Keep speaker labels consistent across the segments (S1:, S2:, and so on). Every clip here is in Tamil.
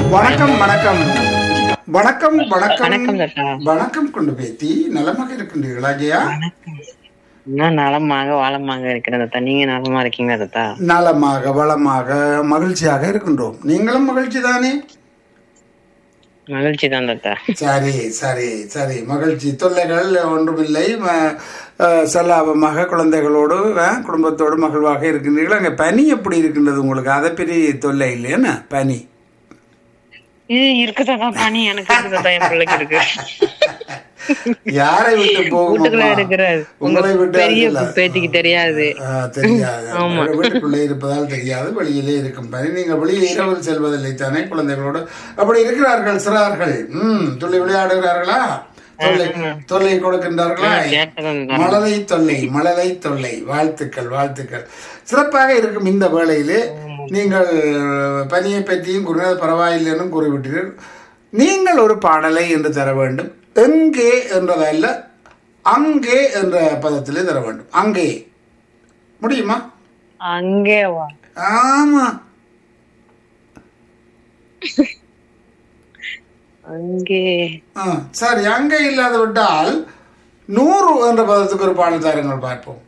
S1: வணக்கம் வணக்கம் வணக்கம் வணக்கம்
S2: வணக்கம் தாத்தா
S1: வணக்கம் கொண்டு பேத்தி நலமாக இருக்கின்றீர்களா ஜெயா
S2: நான் நலமாக வாழமாக இருக்கிறேன் தாத்தா நீங்க நலமா இருக்கீங்களா தாத்தா
S1: நலமாக வளமாக மகிழ்ச்சியாக இருக்கின்றோம் நீங்களும் மகிழ்ச்சி தானே
S2: மகிழ்ச்சி தான் தாத்தா
S1: சரி சரி சரி மகிழ்ச்சி தொல்லைகள் ஒன்றுமில்லை ம- அஹ், சல்லாபமாக குழந்தைகளோடு அஹ், குடும்பத்தோடு மகிழ்வாக இருக்கின்றீர்கள் அங்கே பனி எப்படி இருக்கின்றது உங்களுக்கு அதை பெரிய தொல்லை இல்லையா பனி
S2: இது இருக்கு தாத்தா பணி எனக்கு இருக்கு தாத்தா என் பிள்ளைக்கு இருக்கு
S1: யாரை விட்டு போகும்
S2: வீட்டுக்குள்ள
S1: அம்மா?
S2: இருக்கிற உங்க
S1: உங்களை விட்டு
S2: பெரிய
S1: அதுல-
S2: பேத்திக்கு தெரியாது
S1: ஆ, தெரியாது வீட்டுக்குள்ளே இருப்பதால் தெரியாது வெளியிலே இருக்கும் பணி நீங்கள் வெளியே இரவில் செல்வதில்லை தானே குழந்தைகளோடு அப்படி இருக்கிறார்கள் சிறார்கள் ம் துள்ளி விளையாடுகிறார்களா தொல்லை தொல்லை கொடுக்கின்றார்களா
S2: கேட்டதும்
S1: மழலை தொல்லை மழலை தொல்லை வாழ்த்துக்கள் வாழ்த்துக்கள் சிறப்பாக இருக்கும் இந்த வேளையிலே நீங்கள் பனியை பற்றியும் கூறினது பரவாயில்லைன்னு கூறிவிட்டீர்கள் நீங்கள் ஒரு பாடலை என்று தர வேண்டும் எங்கே என்றதல்ல அங்கே என்ற பதத்திலே தர வேண்டும் அங்கே முடியுமா
S2: அங்கே வா
S1: ஆமா
S2: அங்கே
S1: ஆ, சரி அங்கே இல்லாத விட்டால் நூறு என்ற பதத்துக்கு ஒரு பாடல் தாருங்கள் பார்ப்போம்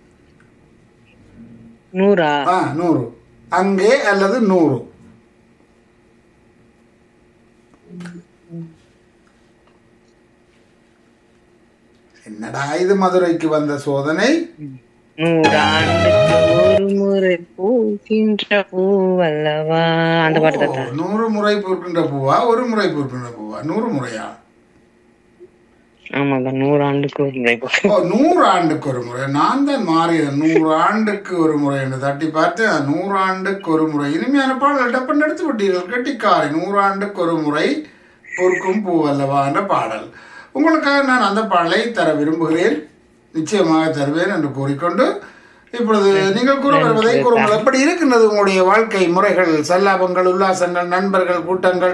S2: நூறா
S1: ஆ நூறு அங்கே அல்லது நூறு என்னடா இது மதுரைக்கு வந்த சோதனை
S2: நூறாண்டுக்கு ஒரு முறை பூக்கின்ற பூவல்லவா அந்த பாட்டு தாத்தா
S1: ஓ, நூறு முறை பூர்க்கின்ற பூவா ஒரு முறை பூர்க்கின்ற பூவா நூறு முறையா
S2: ஆமாப்பா நூறாண்டுக்கு ஒரு முறை பூக்கும்
S1: ஓ நூறு ஆண்டுக்கு ஒரு முறை நான் தான் மாறினேன் நூறு ஆண்டுக்கு ஒரு முறை என்று தட்டி பார்த்தேன் நூறு ஆண்டுக்கு ஒரு முறை இனிமையான பாடல் டப்பன் எடுத்து விட்டீர்கள் கெட்டிக்காரி நூறு ஆண்டுக்கு ஒரு முறை பொறுக்கும் பூ அல்லவா என்ற பாடல் உங்களுக்காக நான் அந்த பாடலை தர விரும்புகிறேன் நிச்சயமாக தருவேன் என்று கூறிக்கொண்டு இப்பொழுது நீங்கள் கூற வருவதை கூறுங்கள் எப்படி இருக்கின்றது உங்களுடைய வாழ்க்கை முறைகள் சல்லாபங்கள் உல்லாசங்கள் நண்பர்கள் கூட்டங்கள்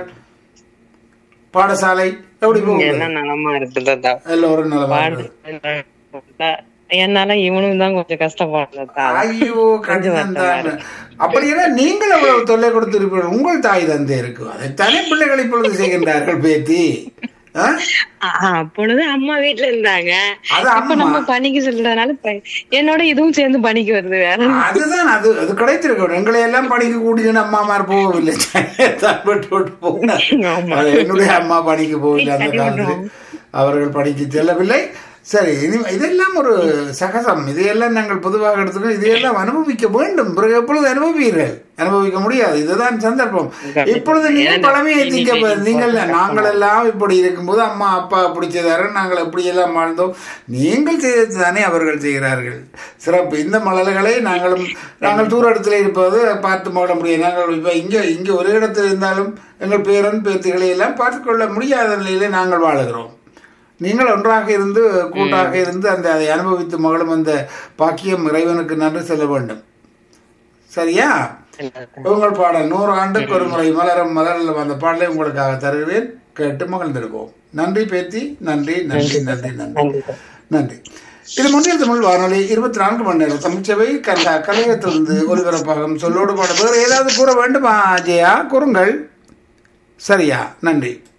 S1: பாடசாலை எப்படி போகுது
S2: எல்லாம் நலமா இருக்கு தாத்தா
S1: எல்லோரும் நலமா இருக்கிறது.
S2: என்னால இவனும் தான் கொஞ்சம் கஷ்டப்படுறதா
S1: ஐயோ கடினம் தான் அப்படின்னா நீங்கள் எவ்வளவு தொல்லை கொடுத்திருப்பீர்கள் உங்கள் தாய் தந்தை இருக்கு அதைத்தானே பிள்ளைகள் இப்பொழுது செய்கின்றார்கள் பேத்தி ஆ?
S2: அப்பொழுது அம்மா வீட்டுல இருந்தாங்க
S1: அது
S2: இப்ப
S1: அம்மா
S2: நம்ம பணிக்கு சொல்றதுனால ப- என்னோட இதுவும் சேர்ந்து பணிக்கு வருது வேற
S1: அதுதான் அது அது கிடைத்திருக்கணும் எங்களை எல்லாம் பணிக்கு கூட்டிட்டு அம்மாமார் போகவில்லை தான் விட்டு விட்டு போக
S2: ஆமா.
S1: அது என்னுடைய அம்மா பணிக்கு போகவில்லை அந்த காலத்தில் அவர்கள் பணிக்கு செல்லவில்லை சரி இனி இதெல்லாம் ஒரு சகசம் இதையெல்லாம் நாங்கள் பொதுவாக எடுத்துக்கணும் இதையெல்லாம் அனுபவிக்க வேண்டும் பிறகு எப்பொழுது அனுபவிப்பீர்கள் அனுபவிக்க முடியாது இதுதான் சந்தர்ப்பம் இப்பொழுது நீங்கள் பழமையை திங்க நீங்கள் நாங்கள் எல்லாம் இப்படி இருக்கும்போது அம்மா அப்பா அப்படி செய்தார்கள் நாங்கள் எப்படி எல்லாம் வாழ்ந்தோம் நீங்கள் செய்தது தானே அவர்கள் செய்கிறார்கள் சிறப்பு இந்த மலர்களை நாங்களும் நாங்கள் தூர இடத்துல இருப்பது பார்த்து மகிழ முடியாது நாங்கள் இப்போ இங்கே இங்கே ஒரு இடத்தில் இருந்தாலும் எங்கள் பேரன் பேத்திகளை எல்லாம் பார்த்துக்கொள்ள முடியாத நிலையிலே நாங்கள் வாழுகிறோம் நீங்கள் ஒன்றாக இருந்து கூட்டாக இருந்து அந்த அதை அனுபவித்து மகளும் அந்த பாக்கியம் இறைவனுக்கு நன்றி செல்ல வேண்டும் சரியா உங்கள் பாடல் நூறு ஆண்டுக்கு ஒரு முறை மலரும் மலரில் அந்த பாடலை உங்களுக்காக தருகிறேன் கேட்டு மகிழ்ந்திருப்போம் நன்றி பேத்தி நன்றி நன்றி நன்றி நன்றி நன்றி இது முன்னில் தமிழ் வானொலி இருபத்தி நான்கு மணி நேரம் தமிழ்ச்சபை கல்ல கலையத்திலிருந்து ஒலிபரப்பாகும் சொல்லோடு பாட வேறு ஏதாவது கூற வேண்டுமா ஜெயா கூறுங்கள் சரியா நன்றி